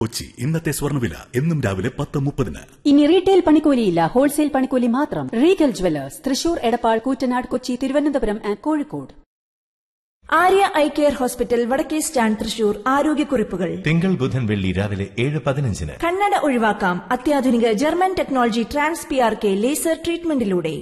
കൊച്ചി ഇന്നത്തെ സ്വർണ്ണവില എന്നും രാവിലെ പത്ത് മുപ്പതിന് ഇനി റീറ്റെയിൽ പണിക്കൂലിയില്ല ഹോൾസെയിൽ പണിക്കൂലി മാത്രം Regal Jewellers Thrissur Edappal Koottanad Kochi Thiruvananthapuram and Kozhikode Arya eye care hospital വടക്കേ സ്റ്റാൻഡ് തൃശൂർ ആരോഗ്യക്കുറിപ്പുകൾ തിങ്കൾ ബുധൻ വെള്ളി രാവിലെ ഏഴ് പതിനഞ്ചിന് കണ്ണട ഒഴിവാക്കാം അത്യാധുനിക German technology trans P R K laser ട്രീറ്റ്മെന്റിലൂടെ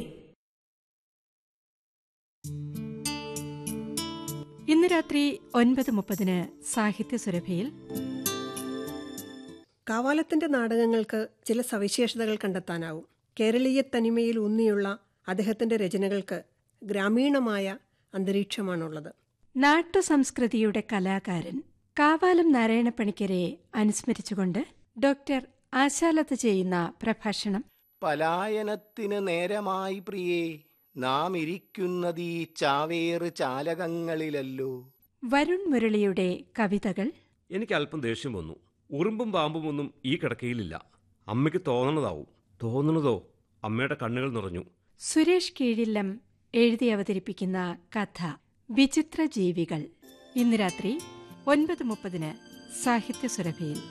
ഇന്ന് രാത്രി ഒൻപത് മുപ്പതിന് സാഹിത്യ സുരഭിയിൽ കാവാലത്തിന്റെ നാടകങ്ങൾക്ക് ചില സവിശേഷതകൾ കണ്ടെത്താനാവും കേരളീയ തനിമയിൽ ഊന്നിയുള്ള അദ്ദേഹത്തിന്റെ രചനകൾക്ക് ഗ്രാമീണമായ അന്തരീക്ഷമാണുള്ളത് നാട്ടുസംസ്കൃതിയുടെ കലാകാരൻ കാവാലം നാരായണപ്പണിക്കരെ അനുസ്മരിച്ചുകൊണ്ട് ഡോക്ടർ ആശാലത്ത് ചെയ്യുന്ന പ്രഭാഷണം പലായനത്തിന് നേരമായി പ്രിയേ നാം ഇരിക്കുന്നതീ ചാവേറ് ചാലകങ്ങളിലല്ലോ വരുൺ മുരളിയുടെ കവിതകൾ എനിക്ക് അല്പം ദേഷ്യം വന്നു ഉറുമ്പും പാമ്പും ഒന്നും ഈ കിടക്കയിലില്ല അമ്മയ്ക്ക് തോന്നണതാവും തോന്നണതോ അമ്മയുടെ കണ്ണുകൾ നിറഞ്ഞു സുരേഷ് കീഴില്ലം എഴുതി അവതരിപ്പിക്കുന്ന കഥ വിചിത്ര ജീവികൾ ഇന്ന് രാത്രി ഒൻപത് മുപ്പതിന് സാഹിത്യ സുരഭിയിൽ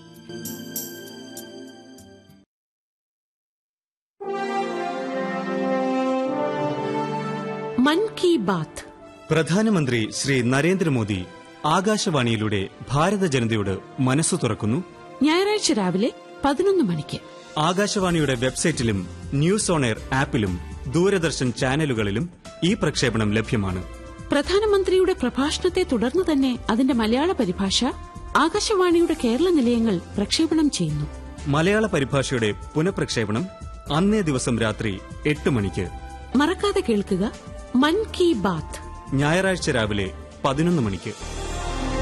മൻ കി ബാത്ത് പ്രധാനമന്ത്രി ശ്രീ നരേന്ദ്രമോദി ആകാശവാണിയിലൂടെ ഭാരത ജനതയോട് മനസ്സു തുറക്കുന്നു ഞായറാഴ്ച രാവിലെ പതിനൊന്ന് മണിക്ക് ആകാശവാണിയുടെ വെബ്സൈറ്റിലും ന്യൂസ് ഓൺ എയർ ആപ്പിലും ദൂരദർശൻ ചാനലുകളിലും ഈ പ്രക്ഷേപണം ലഭ്യമാണ് പ്രധാനമന്ത്രിയുടെ പ്രഭാഷണത്തെ തുടർന്ന് തന്നെ അതിന്റെ മലയാള പരിഭാഷ ആകാശവാണിയുടെ കേരള നിലയങ്ങൾ പ്രക്ഷേപണം ചെയ്യുന്നു മലയാള പരിഭാഷയുടെ പുനഃപ്രക്ഷേപണം അന്നേ ദിവസം രാത്രി എട്ട് മണിക്ക് മറക്കാതെ കേൾക്കുക മൻ കി ബാത്ത് ഞായറാഴ്ച രാവിലെ പതിനൊന്ന് മണിക്ക്